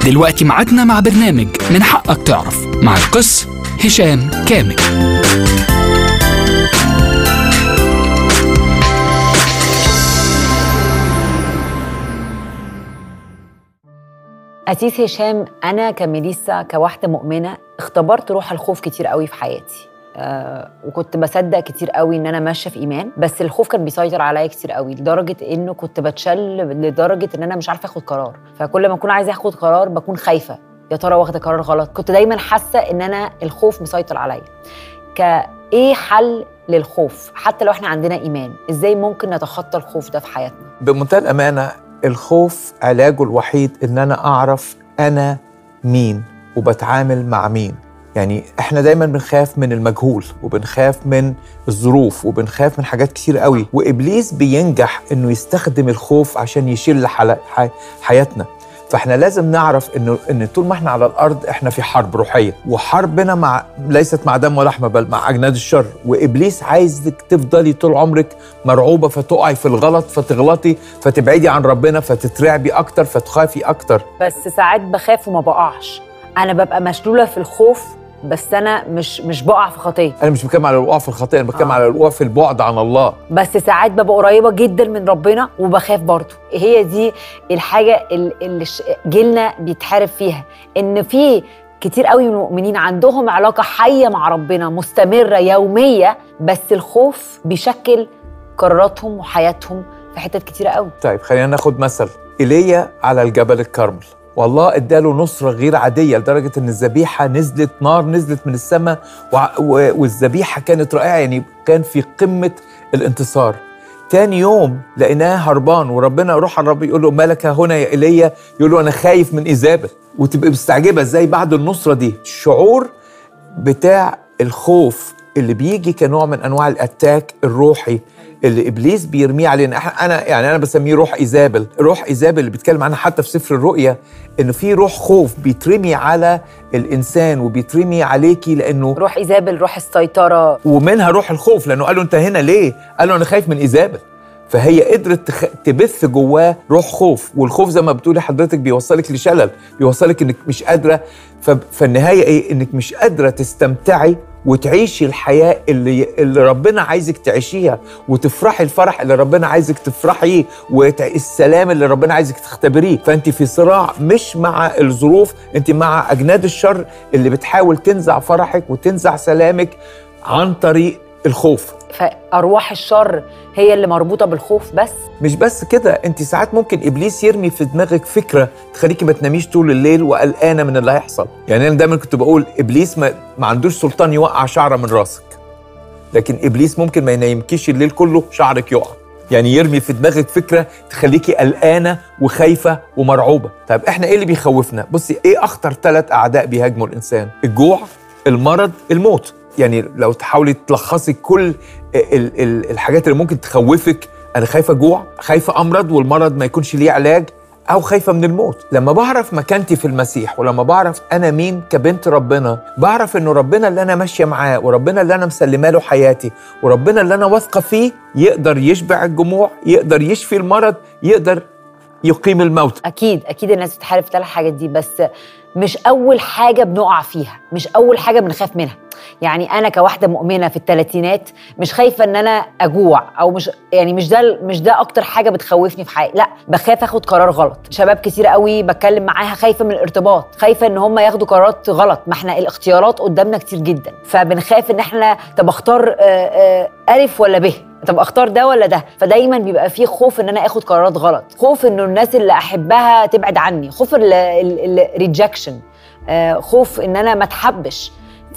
دلوقتي ميعادنا مع برنامج من حقك تعرف مع القس هشام كامل أسيس هشام أنا كميليسا كواحدة مؤمنة اختبرت روح الخوف كتير قوي في حياتي آه وكنت بصدق كتير قوي ان انا ماشيه في ايمان بس الخوف كان بيسيطر عليا كتير قوي لدرجه انه كنت بتشل لدرجه ان انا مش عارفه اخد قرار فكل ما اكون عايزه اخد قرار بكون خايفه يا ترى واخده قرار غلط كنت دايما حاسه ان انا الخوف مسيطر عليا كايه حل للخوف حتى لو احنا عندنا ايمان ازاي ممكن نتخطى الخوف ده في حياتنا بمنتهى الامانه الخوف علاجه الوحيد ان انا اعرف انا مين وبتعامل مع مين يعني احنا دايما بنخاف من المجهول وبنخاف من الظروف وبنخاف من حاجات كتير قوي وابليس بينجح انه يستخدم الخوف عشان يشيل حل... حي... حياتنا فاحنا لازم نعرف انه ان طول ما احنا على الارض احنا في حرب روحيه وحربنا مع ليست مع دم ولحمه بل مع اجناد الشر وابليس عايزك تفضلي طول عمرك مرعوبه فتقعي في الغلط فتغلطي فتبعدي عن ربنا فتترعبي اكتر فتخافي اكتر بس ساعات بخاف وما بقعش انا ببقى مشلوله في الخوف بس انا مش مش بقع في خطيه انا مش بتكلم على الوقوع في الخطيه انا بتكلم آه. على الوقوع في البعد عن الله بس ساعات ببقى قريبه جدا من ربنا وبخاف برضه هي دي الحاجه ال- اللي ش- جيلنا بيتحارب فيها ان في كتير قوي من المؤمنين عندهم علاقه حيه مع ربنا مستمره يوميه بس الخوف بيشكل قراراتهم وحياتهم في حتت كتيره قوي طيب خلينا ناخد مثل ايليا على الجبل الكرمل والله اداله نصرة غير عادية لدرجة ان الذبيحة نزلت نار نزلت من السماء وع- و- والذبيحة كانت رائعة يعني كان في قمة الانتصار تاني يوم لقيناه هربان وربنا روح الرب يقول له مالك هنا يا ايليا يقول له انا خايف من ايزابل وتبقى مستعجبه ازاي بعد النصره دي الشعور بتاع الخوف اللي بيجي كنوع من انواع الاتاك الروحي اللي ابليس بيرميه علينا إحنا- انا يعني انا بسميه روح ايزابل روح ايزابل اللي بيتكلم عنها حتى في سفر الرؤيا انه في روح خوف بيترمي على الانسان وبيترمي عليكي لانه روح ايزابل روح السيطره ومنها روح الخوف لانه قال له انت هنا ليه؟ قال له انا خايف من ايزابل فهي قدرت تخ... تبث جواه روح خوف والخوف زي ما بتقولي حضرتك بيوصلك لشلل بيوصلك انك مش قادره ف... فالنهايه ايه؟ انك مش قادره تستمتعي وتعيشي الحياه اللي اللي ربنا عايزك تعيشيها وتفرحي الفرح اللي ربنا عايزك تفرحيه والسلام اللي ربنا عايزك تختبريه فانت في صراع مش مع الظروف انت مع اجناد الشر اللي بتحاول تنزع فرحك وتنزع سلامك عن طريق الخوف فارواح الشر هي اللي مربوطه بالخوف بس مش بس كده انت ساعات ممكن ابليس يرمي في دماغك فكره تخليكي ما تناميش طول الليل وقلقانه من اللي هيحصل يعني انا دايما كنت بقول ابليس ما, ما عندوش سلطان يوقع شعره من راسك لكن ابليس ممكن ما ينيمكيش الليل كله شعرك يقع يعني يرمي في دماغك فكره تخليكي قلقانه وخايفه ومرعوبه طيب احنا ايه اللي بيخوفنا بصي ايه اخطر ثلاث اعداء بيهاجموا الانسان الجوع المرض الموت يعني لو تحاولي تلخصي كل ال- ال- الحاجات اللي ممكن تخوفك انا خايفه جوع خايفه امرض والمرض ما يكونش ليه علاج او خايفه من الموت لما بعرف مكانتي في المسيح ولما بعرف انا مين كبنت ربنا بعرف انه ربنا اللي انا ماشيه معاه وربنا اللي انا مسلمه له حياتي وربنا اللي انا واثقه فيه يقدر يشبع الجموع يقدر يشفي المرض يقدر يقيم الموت اكيد اكيد الناس بتحارب في الثلاث حاجات دي بس مش اول حاجه بنقع فيها مش اول حاجه بنخاف منها يعني انا كواحده مؤمنه في الثلاثينات مش خايفه ان انا اجوع او مش يعني مش ده مش ده اكتر حاجه بتخوفني في حياتي لا بخاف اخد قرار غلط شباب كتير قوي بتكلم معاها خايفه من الارتباط خايفه ان هم ياخدوا قرارات غلط ما احنا الاختيارات قدامنا كتير جدا فبنخاف ان احنا طب اختار آه، آه، الف ولا ب طب اختار ده ولا ده فدايما بيبقى فيه خوف ان انا اخد قرارات غلط خوف انه الناس اللي احبها تبعد عني خوف الريجكشن خوف ان انا ما اتحبش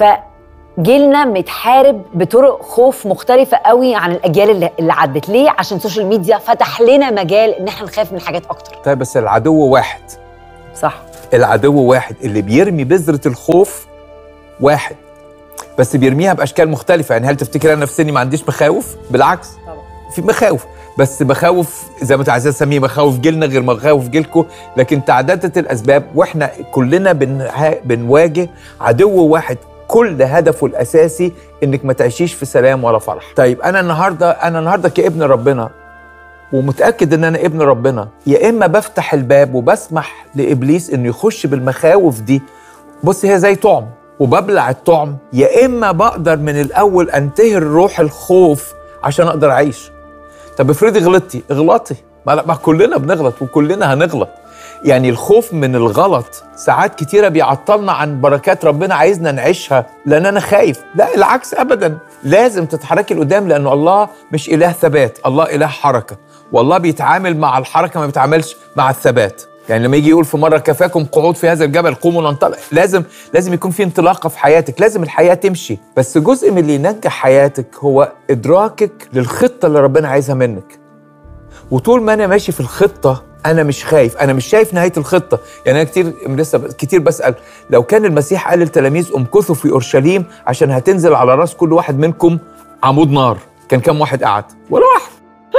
فجيلنا متحارب بطرق خوف مختلفة قوي عن الأجيال اللي, اللي عدت ليه؟ عشان السوشيال ميديا فتح لنا مجال إن احنا نخاف من حاجات أكتر طيب بس العدو واحد صح العدو واحد اللي بيرمي بذرة الخوف واحد بس بيرميها باشكال مختلفه يعني هل تفتكر انا في سني ما عنديش مخاوف بالعكس طبعا في مخاوف بس مخاوف زي ما انت عايزين تسميه مخاوف جيلنا غير مخاوف جيلكم لكن تعددت الاسباب واحنا كلنا بنها- بنواجه عدو واحد كل ده هدفه الاساسي انك ما تعيشيش في سلام ولا فرح طيب انا النهارده انا النهارده كابن ربنا ومتاكد ان انا ابن ربنا يا اما بفتح الباب وبسمح لابليس انه يخش بالمخاوف دي بص هي زي طعم وببلع الطعم يا اما بقدر من الاول انتهر روح الخوف عشان اقدر اعيش طب افرضي غلطتي اغلطي ما, ما كلنا بنغلط وكلنا هنغلط يعني الخوف من الغلط ساعات كتيرة بيعطلنا عن بركات ربنا عايزنا نعيشها لأن أنا خايف لا العكس أبدا لازم تتحركي لقدام لأنه الله مش إله ثبات الله إله حركة والله بيتعامل مع الحركة ما بيتعاملش مع الثبات يعني لما يجي يقول في مرة كفاكم قعود في هذا الجبل قوموا ننطلق لازم لازم يكون في انطلاقة في حياتك لازم الحياة تمشي بس جزء من اللي ينجح حياتك هو إدراكك للخطة اللي ربنا عايزها منك وطول ما انا ماشي في الخطه انا مش خايف انا مش شايف نهايه الخطه يعني انا كتير لسه كتير بسال لو كان المسيح قال للتلاميذ امكثوا في اورشليم عشان هتنزل على راس كل واحد منكم عمود نار كان كم واحد قعد ولا واحد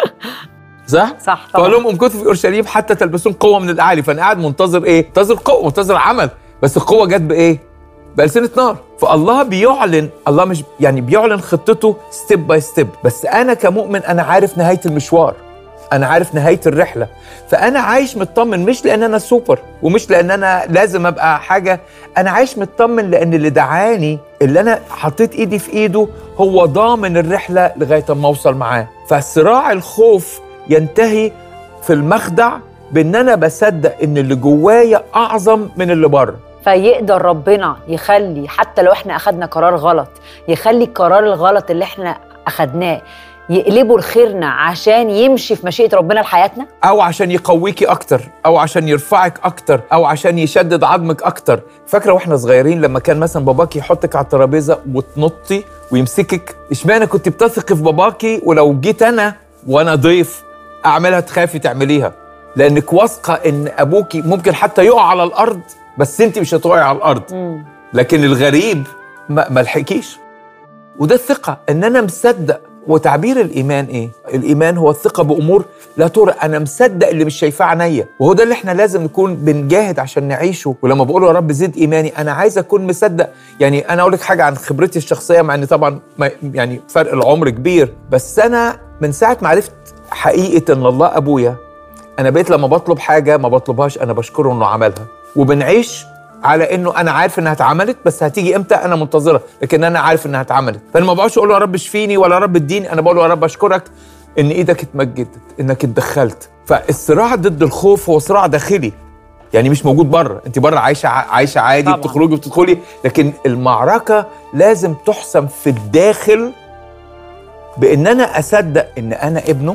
صح صح فقال طبعا لهم امكثوا في اورشليم حتى تلبسون قوه من الاعلى فانا قاعد منتظر ايه منتظر قوه منتظر عمل بس القوه جت بايه بألسنة نار فالله بيعلن الله مش يعني بيعلن خطته ستيب باي ستيب بس انا كمؤمن انا عارف نهايه المشوار انا عارف نهايه الرحله فانا عايش مطمن مش لان انا سوبر ومش لان انا لازم ابقى حاجه انا عايش مطمن لان اللي دعاني اللي انا حطيت ايدي في ايده هو ضامن الرحله لغايه ما اوصل معاه فصراع الخوف ينتهي في المخدع بان انا بصدق ان اللي جوايا اعظم من اللي بره فيقدر ربنا يخلي حتى لو احنا اخدنا قرار غلط يخلي القرار الغلط اللي احنا اخدناه يقلبه لخيرنا عشان يمشي في مشيئة ربنا لحياتنا او عشان يقويكي اكتر او عشان يرفعك اكتر او عشان يشدد عظمك اكتر فاكره واحنا صغيرين لما كان مثلا باباكي يحطك على الترابيزه وتنطي ويمسكك اشمعنى كنت بتثقي في باباكي ولو جيت انا وانا ضيف اعملها تخافي تعمليها لانك واثقه ان ابوكي ممكن حتى يقع على الارض بس انت مش هتقعي على الارض لكن الغريب ما ما لحقكيش وده الثقة إن أنا مصدق وتعبير الإيمان إيه؟ الإيمان هو الثقة بأمور لا ترى أنا مصدق اللي مش شايفاه عينيا وهو ده اللي إحنا لازم نكون بنجاهد عشان نعيشه ولما بقول يا رب زد إيماني أنا عايز أكون مصدق يعني أنا أقول لك حاجة عن خبرتي الشخصية مع إن طبعا ما يعني فرق العمر كبير بس أنا من ساعة ما عرفت حقيقة إن الله أبويا أنا بقيت لما بطلب حاجة ما بطلبهاش أنا بشكره إنه عملها وبنعيش على انه انا عارف انها اتعملت بس هتيجي امتى انا منتظره لكن انا عارف انها اتعملت فانا ما بقعدش اقول له يا رب اشفيني ولا يا رب اديني انا بقول له يا رب اشكرك ان ايدك اتمجدت انك اتدخلت فالصراع ضد الخوف هو صراع داخلي يعني مش موجود بره انت بره عايشه ع- عايشه عادي طبعاً. بتخرجي بتدخلي لكن المعركه لازم تحسم في الداخل بان انا اصدق ان انا ابنه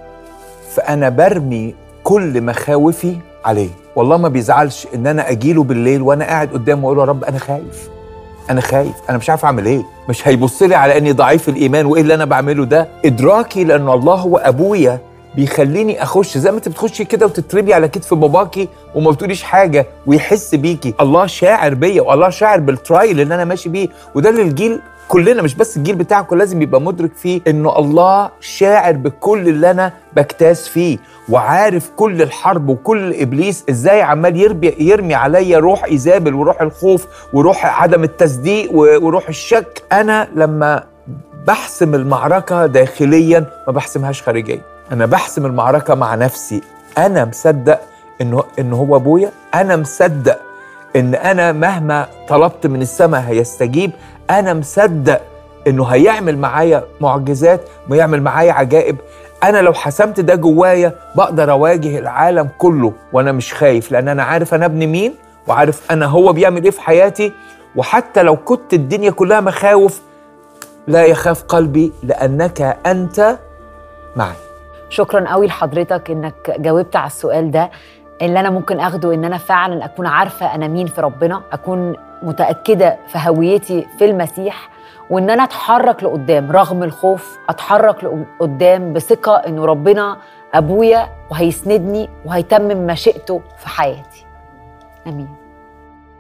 فانا برمي كل مخاوفي عليه والله ما بيزعلش ان انا اجيله بالليل وانا قاعد قدامه واقول له يا رب انا خايف انا خايف انا مش عارف اعمل ايه مش هيبص لي على اني ضعيف الايمان وايه اللي انا بعمله ده ادراكي لان الله هو ابويا بيخليني اخش زي ما انت بتخشي كده وتتربي على كتف باباكي وما بتقوليش حاجه ويحس بيكي الله شاعر بيا والله شاعر بالترايل اللي انا ماشي بيه وده اللي الجيل كلنا مش بس الجيل بتاعكم لازم يبقى مدرك فيه انه الله شاعر بكل اللي انا بجتاز فيه وعارف كل الحرب وكل ابليس ازاي عمال يربي يرمي عليا روح ايزابل وروح الخوف وروح عدم التصديق و- وروح الشك انا لما بحسم المعركه داخليا ما بحسمهاش خارجيا انا بحسم المعركه مع نفسي انا مصدق انه انه هو ابويا انا مصدق ان انا مهما طلبت من السماء هيستجيب انا مصدق انه هيعمل معايا معجزات ويعمل معايا عجائب انا لو حسمت ده جوايا بقدر اواجه العالم كله وانا مش خايف لان انا عارف انا ابن مين وعارف انا هو بيعمل ايه في حياتي وحتى لو كنت الدنيا كلها مخاوف لا يخاف قلبي لانك انت معي شكرا قوي لحضرتك انك جاوبت على السؤال ده اللي انا ممكن اخده ان انا فعلا اكون عارفه انا مين في ربنا اكون متاكده في هويتي في المسيح وان انا اتحرك لقدام رغم الخوف اتحرك لقدام بثقه انه ربنا ابويا وهيسندني وهيتمم مشيئته في حياتي امين